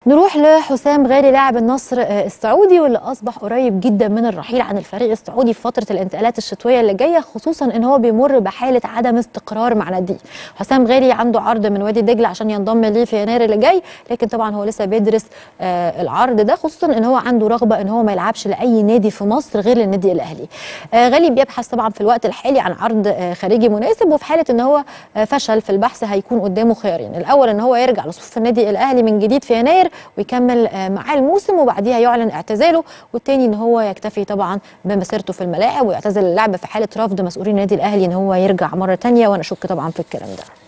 نروح لحسام غالي لاعب النصر السعودي واللي اصبح قريب جدا من الرحيل عن الفريق السعودي في فتره الانتقالات الشتويه اللي جايه خصوصا ان هو بيمر بحاله عدم استقرار مع ناديه. حسام غالي عنده عرض من وادي دجله عشان ينضم ليه في يناير اللي جاي لكن طبعا هو لسه بيدرس آه العرض ده خصوصا ان هو عنده رغبه ان هو ما يلعبش لاي نادي في مصر غير للنادي الاهلي. آه غالي بيبحث طبعا في الوقت الحالي عن عرض آه خارجي مناسب وفي حاله ان هو آه فشل في البحث هيكون قدامه خيارين، الاول ان هو يرجع لصفوف النادي الاهلي من جديد في يناير ويكمل معاه الموسم وبعديها يعلن اعتزاله والتاني ان هو يكتفي طبعا بمسيرته في الملاعب ويعتزل اللعب في حاله رفض مسؤولين النادي الاهلي ان هو يرجع مره تانية وانا اشك طبعا في الكلام ده